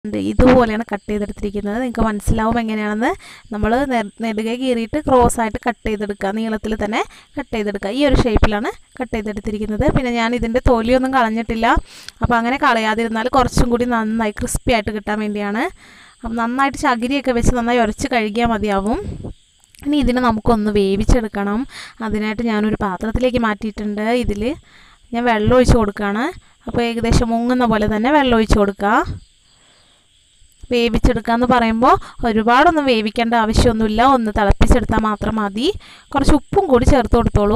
ഉണ്ട്. ഇതുപോലെയാണ് കട്ട് ചെയ്തെടുത്തിരിക്കുന്നത് നിങ്ങൾക്ക് മനസ്സിലാവും എങ്ങനെയാണെന്ന് നമ്മൾ നെടുകെ കീറിയിട്ട് ക്രോസ് ആയിട്ട് കട്ട് ചെയ്തെടുക്കുക നീളത്തിൽ തന്നെ കട്ട് ചെയ്തെടുക്കുക ഈ ഒരു ഷേപ്പിലാണ് കട്ട് ചെയ്തെടുത്തിരിക്കുന്നത് പിന്നെ ഞാൻ ഇതിൻ്റെ തൊലിയൊന്നും കളഞ്ഞിട്ടില്ല അപ്പോൾ അങ്ങനെ കളയാതിരുന്നാൽ കുറച്ചും കൂടി നന്നായി ക്രിസ്പി ആയിട്ട് കിട്ടാൻ വേണ്ടിയാണ് അപ്പം നന്നായിട്ട് ചകിരിയൊക്കെ വെച്ച് നന്നായി ഉരച്ച് കഴുകിയാൽ മതിയാവും ഇനി ഇതിനെ നമുക്കൊന്ന് വേവിച്ചെടുക്കണം അതിനായിട്ട് ഞാനൊരു പാത്രത്തിലേക്ക് മാറ്റിയിട്ടുണ്ട് ഇതിൽ ഞാൻ വെള്ളം ഒഴിച്ച് കൊടുക്കുകയാണ് അപ്പോൾ ഏകദേശം മുങ്ങുന്ന പോലെ തന്നെ വെള്ളം ഒഴിച്ച് കൊടുക്കുക വേവിച്ചെടുക്കുക എന്ന് പറയുമ്പോൾ ഒരുപാടൊന്നും വേവിക്കേണ്ട ആവശ്യമൊന്നുമില്ല ഒന്ന് തിളപ്പിച്ചെടുത്താൽ മാത്രം മതി കുറച്ച് ഉപ്പും കൂടി ചേർത്ത് കൊടുത്തോളൂ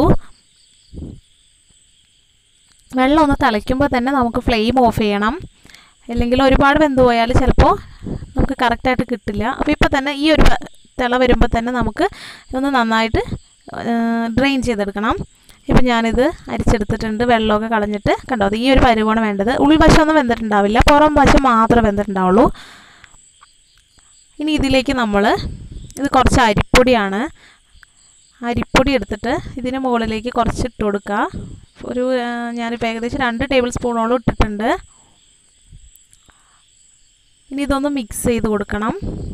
വെള്ളം ഒന്ന് തിളയ്ക്കുമ്പോൾ തന്നെ നമുക്ക് ഫ്ലെയിം ഓഫ് ചെയ്യണം അല്ലെങ്കിൽ ഒരുപാട് വെന്ത് പോയാൽ ചിലപ്പോൾ നമുക്ക് കറക്റ്റായിട്ട് കിട്ടില്ല അപ്പോൾ ഇപ്പോൾ തന്നെ ഈ ഒരു തിള വരുമ്പോൾ തന്നെ നമുക്ക് ഒന്ന് നന്നായിട്ട് ഡ്രെയിൻ ചെയ്തെടുക്കണം ഇപ്പം ഞാനിത് അരിച്ചെടുത്തിട്ടുണ്ട് വെള്ളമൊക്കെ കളഞ്ഞിട്ട് കണ്ടോ അത് ഈ ഒരു പരുവാണ് വേണ്ടത് ഉൾവശമൊന്നും വെന്തിട്ടുണ്ടാവില്ല പുറം വശം മാത്രമേ വെന്തിട്ടുണ്ടാവുള്ളൂ ഇനി ഇതിലേക്ക് നമ്മൾ ഇത് കുറച്ച് അരിപ്പൊടിയാണ് അരിപ്പൊടി എടുത്തിട്ട് ഇതിന് മുകളിലേക്ക് കുറച്ച് ഇട്ട് കൊടുക്കുക ഒരു ഞാനിപ്പോൾ ഏകദേശം രണ്ട് ടേബിൾ സ്പൂണോളം ഇട്ടിട്ടുണ്ട് ഇനി ഇതൊന്ന് മിക്സ് ചെയ്ത് കൊടുക്കണം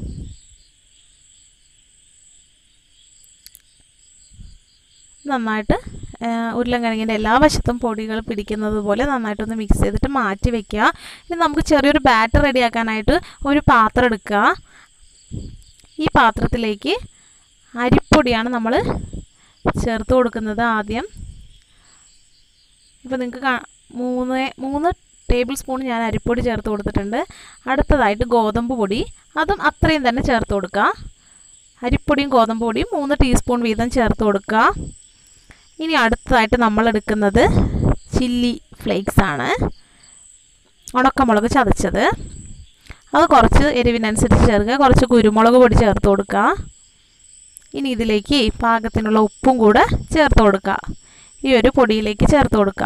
നന്നായിട്ട് ഉരുളൻകിഴങ്ങിൻ്റെ എല്ലാ വശത്തും പൊടികൾ പിടിക്കുന്നത് പോലെ നന്നായിട്ടൊന്ന് മിക്സ് ചെയ്തിട്ട് മാറ്റി വെക്കുക ഇനി നമുക്ക് ചെറിയൊരു ബാറ്റർ റെഡിയാക്കാനായിട്ട് ഒരു പാത്രം എടുക്കുക ഈ പാത്രത്തിലേക്ക് അരിപ്പൊടിയാണ് നമ്മൾ ചേർത്ത് കൊടുക്കുന്നത് ആദ്യം ഇപ്പോൾ നിങ്ങൾക്ക് മൂന്ന് മൂന്ന് ടേബിൾ സ്പൂൺ ഞാൻ അരിപ്പൊടി ചേർത്ത് കൊടുത്തിട്ടുണ്ട് അടുത്തതായിട്ട് ഗോതമ്പ് പൊടി അതും അത്രയും തന്നെ ചേർത്ത് കൊടുക്കുക അരിപ്പൊടിയും ഗോതമ്പ് പൊടിയും മൂന്ന് ടീസ്പൂൺ വീതം ചേർത്ത് കൊടുക്കുക ഇനി അടുത്തതായിട്ട് നമ്മൾ എടുക്കുന്നത് ചില്ലി ഫ്ലേക്സ് ആണ് ഉണക്കമുളക് ചതച്ചത് അത് കുറച്ച് എരിവിനനുസരിച്ച് ചേർക്കുക കുറച്ച് കുരുമുളക് പൊടി ചേർത്ത് കൊടുക്കുക ഇനി ഇതിലേക്ക് പാകത്തിനുള്ള ഉപ്പും കൂടെ ചേർത്ത് കൊടുക്കുക ഈ ഒരു പൊടിയിലേക്ക് ചേർത്ത് കൊടുക്കുക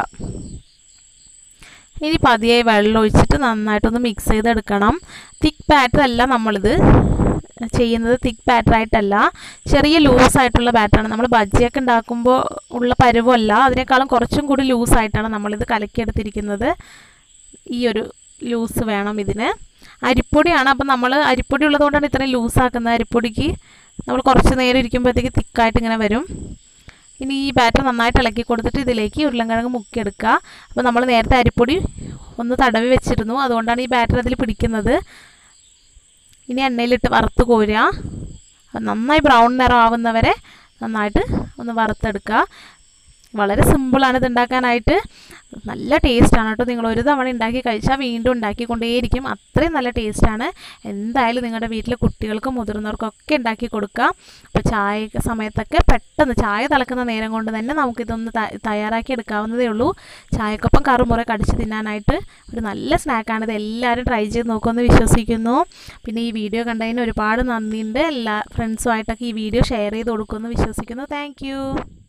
ഇനി പതിയെ വെള്ളം ഒഴിച്ചിട്ട് നന്നായിട്ടൊന്ന് മിക്സ് ചെയ്തെടുക്കണം തിക്ക് ബാറ്റർ അല്ല നമ്മളിത് ചെയ്യുന്നത് തിക്ക് ബാറ്റർ ആയിട്ടല്ല ചെറിയ ലൂസായിട്ടുള്ള ബാറ്ററാണ് നമ്മൾ ബജ്ജിയൊക്കെ ഉണ്ടാക്കുമ്പോൾ ഉള്ള പരുവമല്ല അതിനേക്കാളും കുറച്ചും കൂടി ലൂസായിട്ടാണ് നമ്മളിത് കലക്കിയെടുത്തിരിക്കുന്നത് ഈ ഒരു ലൂസ് വേണം ഇതിന് അരിപ്പൊടിയാണ് അപ്പം നമ്മൾ അരിപ്പൊടി ഉള്ളതുകൊണ്ടാണ് ഇത്രയും ലൂസാക്കുന്നത് അരിപ്പൊടിക്ക് നമ്മൾ കുറച്ച് നേരം ഇരിക്കുമ്പോഴത്തേക്ക് തിക്കായിട്ട് ഇങ്ങനെ വരും ഇനി ഈ ബാറ്റർ നന്നായിട്ട് ഇളക്കി കൊടുത്തിട്ട് ഇതിലേക്ക് ഉരുളൻകിഴങ്ങ് മുക്കിയെടുക്കുക അപ്പോൾ നമ്മൾ നേരത്തെ അരിപ്പൊടി ഒന്ന് തടവി വെച്ചിരുന്നു അതുകൊണ്ടാണ് ഈ ബാറ്റർ അതിൽ പിടിക്കുന്നത് ഇനി എണ്ണയിലിട്ട് വറുത്ത് കോരുക നന്നായി ബ്രൗൺ നിറം ആവുന്നവരെ നന്നായിട്ട് ഒന്ന് വറുത്തെടുക്കുക വളരെ സിമ്പിളാണ് ഇത് ഉണ്ടാക്കാനായിട്ട് നല്ല ടേസ്റ്റാണ് കേട്ടോ നിങ്ങൾ ഒരു തവണ ഉണ്ടാക്കി കഴിച്ചാൽ വീണ്ടും ഉണ്ടാക്കിക്കൊണ്ടേയിരിക്കും അത്രയും നല്ല ടേസ്റ്റാണ് എന്തായാലും നിങ്ങളുടെ വീട്ടിലെ കുട്ടികൾക്കും മുതിർന്നവർക്കൊക്കെ ഉണ്ടാക്കി കൊടുക്കുക അപ്പോൾ ചായ സമയത്തൊക്കെ പെട്ടെന്ന് ചായ തിളക്കുന്ന നേരം കൊണ്ട് തന്നെ നമുക്കിതൊന്ന് തയ്യാറാക്കി എടുക്കാവുന്നതേ ഉള്ളൂ ചായക്കൊപ്പം കറുമുറ കടിച്ച് തിന്നാനായിട്ട് ഒരു നല്ല സ്നാക്കാണ് ഇത് എല്ലാവരും ട്രൈ ചെയ്ത് നോക്കുമെന്ന് വിശ്വസിക്കുന്നു പിന്നെ ഈ വീഡിയോ കണ്ടതിന് ഒരുപാട് നന്ദിയുണ്ട് എല്ലാ ഫ്രണ്ട്സുമായിട്ടൊക്കെ ഈ വീഡിയോ ഷെയർ ചെയ്ത് കൊടുക്കുമെന്ന് വിശ്വസിക്കുന്നു താങ്ക്